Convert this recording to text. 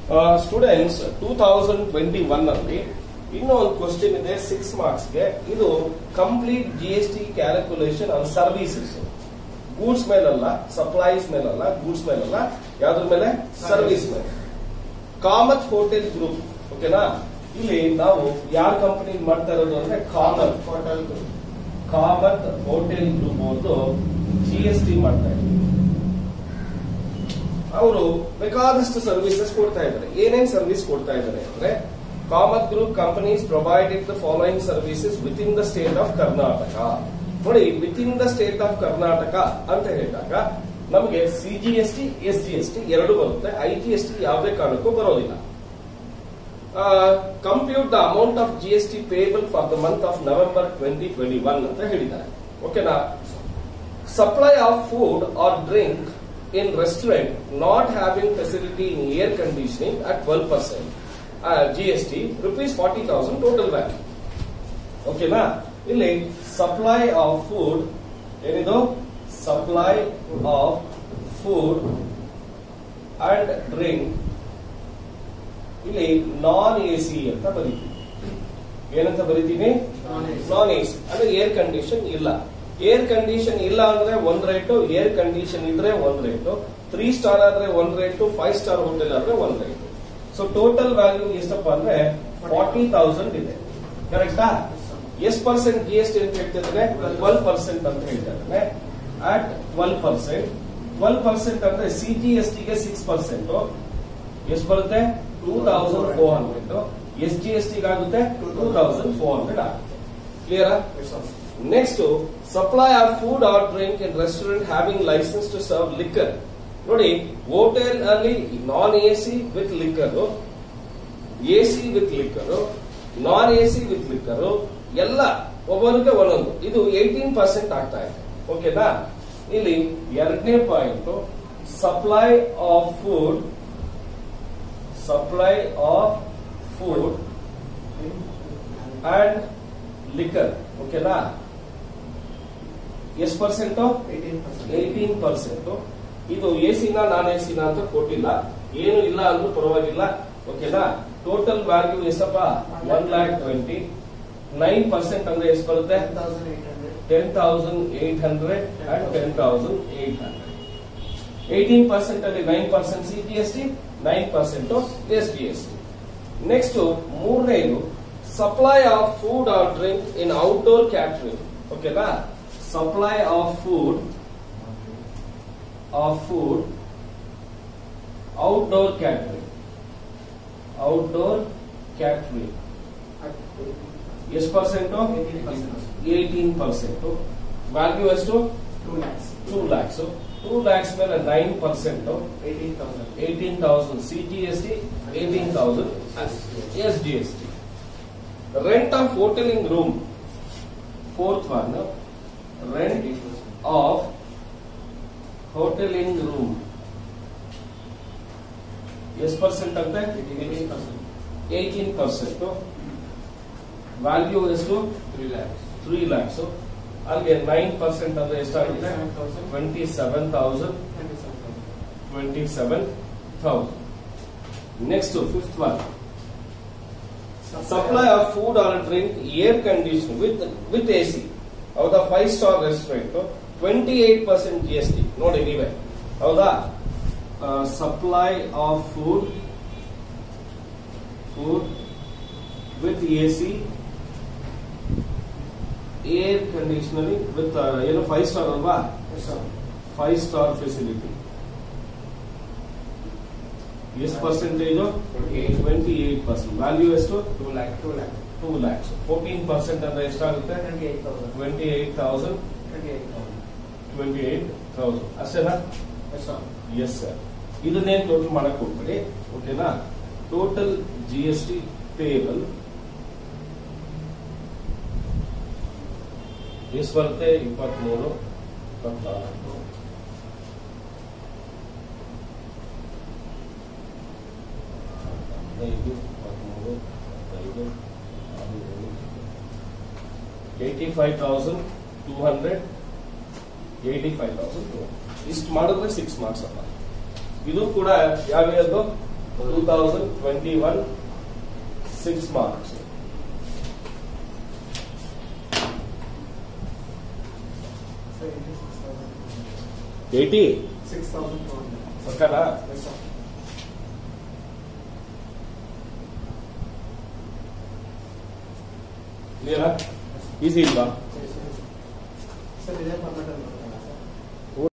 Students two thousand twenty one ಅಲ್ಲಿ ಇನ್ನೂ ಒಂದು ಕ್ವಶನ್ ಇದೆ ಸಿಕ್ಸ್ ಮಾರ್ಕ್ಸ್ ಗೆ ಇದು complete G S T calculation on services goods ಮೇಲಲ್ಲ ಸಪ್ಲೈಸ್ ಮೇಲಲ್ಲ ಗೂಡ್ಸ್ ಮೇಲಲ್ಲ ಯಾವ್ದ್ರ ಮೇಲೆ ಸರ್ವಿಸ್ ಮೇಲೆ ಕಾಮತ್ ಹೋಟೆಲ್ ಗ್ರೂಪ್ ಓಕೆನಾ ಇಲ್ಲಿ ನಾವು ಯಾರ ಕಂಪನಿ ಮಾಡ್ತಾ ಇರೋದು ಅಂದ್ರೆ Kamath hotel Kamath hotel group ಅವ್ರದ್ದು ಜಿ ಎಸ್ ಟಿ ಮಾಡ್ತಾ ಇದ್ದಾರೆ ಅವರು ಬೇಕಾದಷ್ಟು ಸರ್ವಿಸಸ್ ಕೊಡ್ತಾ ಇದ್ದಾರೆ ಏನೇನ್ ಸರ್ವಿಸ್ ಕೊಡ್ತಾ ಇದ್ದಾರೆ ಅಂದ್ರೆ Kamath group companies provided the following services within the state of Karnataka ನೋಡಿ within the state of Karnataka ಅಂತ ಹೇಳಿದಾಗ ನಮಗೆ C G S T S G S T ಎರಡು ಬರುತ್ತೆ ಐ ಜಿ ಎಸ್ ಟಿ ಯಾವುದೇ ಕಾರಣಕ್ಕೂ ಬರೋದಿಲ್ಲ compute the amount of G S T payable for the month of November twenty twenty one ಅಂತ ಹೇಳಿದ್ದಾರೆ ಓಕೆನಾ supply of food or drink in restaurant not having facility in air conditioning at 12% uh, GST rupees 40,000 total value. ಓಕೆನಾ ಇಲ್ಲಿ supply of food ಏನಿದು supply of food and drink ಇಲ್ಲಿ non A C ಅಂತ ಬರೀತೀನಿ ಏನಂತ ಬರೀತೀನಿ ನಾನ್ ಎ ಸಿ ಅಂದ್ರೆ air condition ಇಲ್ಲ ಏರ್ ಕಂಡೀಷನ್ ಇಲ್ಲ ಅಂದ್ರೆ ಒಂದ್ ರೇಟು ಏರ್ ಕಂಡೀಷನ್ ಇದ್ರೆ ಒಂದ್ ರೇಟು ತ್ರೀ ಸ್ಟಾರ್ ಆದ್ರೆ ಒಂದ್ ರೇಟು ಫೈವ್ ಸ್ಟಾರ್ ಹೋಟೆಲ್ ಆದ್ರೆ ಒಂದ್ ರೇಟು ಸೊ ಟೋಟಲ್ ವ್ಯಾಲ್ಯೂ ಎಷ್ಟಪ್ಪ ಅಂದ್ರೆ ಫಾರ್ಟಿ ತೌಸಂಡ್ ಇದೆ ಕರೆಕ್ಟಾ ಎಷ್ಟು ಪರ್ಸೆಂಟ್ ಜಿ ಎಸ್ ಟಿ ಅಂತ ಹೇಳ್ತಿದ್ರೆ ಟ್ವೆಲ್ ಪರ್ಸೆಂಟ್ ಅಂತ ಹೇಳ್ತಾ ಇದ್ದಾನೆ at twelve percent twelve percent ಅಂದ್ರೆ ಸಿ ಜಿ ಎಸ್ ಟಿಗೆ ಸಿಕ್ಸ್ ಪರ್ಸೆಂಟ್ ಎಷ್ಟು ಬರುತ್ತೆ two thousand four hundred S G S ಟಿಗೆ ಆಗುತ್ತೆ ಟೂ ತೌಸಂಡ್ ಫೋರ್ ಹಂಡ್ರೆಡ್ ಆಗುತ್ತೆ ಕ್ಲಿಯರಾ next supply of food or drink in restaurant having licence to serve liquor ನೋಡಿ hotel ಅಲ್ಲಿ non A C with liquor A C with liquor non A C with liquor ಎಲ್ಲ ಒಬ್ಬನಿಗೆ ಒಂದೊಂದು ಇದು eighteen percent ಆಗ್ತಾ ಇದೆ ಓಕೆನಾ ಇಲ್ಲಿ ಎರಡನೇ point supply of food supply of food and liquor ಓಕೆನಾ ಎಷ್ಟು ಪರ್ಸೆಂಟ್ ಏಯ್ಟೀನ್ ಪರ್ಸೆಂಟ್ ಇದು ಎ ಸಿನ ನಾನ್ ಎ ಸಿನ ಅಂತ ಕೊಟ್ಟಿಲ್ಲ ಏನು ಇಲ್ಲ ಅಂದ್ರೂ ಪರವಾಗಿಲ್ಲ ಓಕೆನಾ ಟೋಟಲ್ ವ್ಯಾಲ್ಯೂ ಎಷ್ಟಪ್ಪ one lakh twenty nine percent ಅಂದ್ರೆ ಎಷ್ಟು ಬರುತ್ತೆ ten thousand eight hundred and ten thousand eight hundred eighteen percent ಅಲ್ಲಿ nine percent C G S T nine percent S G S T next ಮೂರನೇದು supply of food or drink in outdoor catering ಓಕೆನಾ supply of food of food outdoor catering outdoor catering ಎಷ್ಟು percent eighteen percent value ಎಷ್ಟು two lakhs two lakhs ಮೇಲೆ nine percent eighteen thousand C G S T eighteen thousand S G S T rent of hotelling room fourth one rent of hotelling room ಎಷ್ಟು percent ಅಂತೆ eighteen percent value ಎಷ್ಟು three lakhs ಅಲ್ಲಿಗೆ nine percent ಅಂದ್ರೆ ಎಷ್ಟಾಗುತ್ತೆ twenty seven thousand twenty seven thousand next fifth one supply of food or drink air condition with with A C ಹೌದಾ five star restaurant twenty eight percent G S T ನೋಡಿ ನೀವೇ ಹೌದಾ supply of food food with A C air conditioning with ಏನು five star ಅಲ್ವಾ five star facility ಎಷ್ಟು percentage twenty eight percent value ಎಷ್ಟು two lakhs fourteen percent ಅಂದ್ರೆ ಎಷ್ಟಾಗುತ್ತೆ twenty eight thousand twenty eight thousand ಅಷ್ಟೇನಾ ಎಸ್ ಸರ್ ಇದನ್ನೇನು total ಮಾಡಕ್ ಹೋಗ್ಬೇಡಿ ಓಕೆನಾ total G S T payable ಎಷ್ಟು ಬರುತ್ತೆ ಇಪ್ಪತ್ಮೂರು ಇಪ್ಪತ್ನಾಲ್ಕು ಹದಿನೈದು ಇಪ್ಪತ್ಮೂರು ಇಪ್ಪತ್ತೈದು ಆರು ಏಳು eighty five thousand two hundred eighty five thousand two ಇಷ್ಟು ಮಾಡಿದ್ರೆ ಸಿಕ್ಸ್ ಮಾರ್ಕ್ಸ್ ಅಲ್ಲ ಇದು ಕೂಡ ಯಾವ್ಯಾವುದು two thousand twenty one six marks eighty six thousand two hundred ಓಕೆನಾ ಎಸ್ ಸರ್ ಕ್ಲಿಯರಾ ಈಸಿ ಇಲ್ವಾ ಸರ್ ಇದೇ ಫಾರ್ಮೆಟ್ ಅಲ್ಲ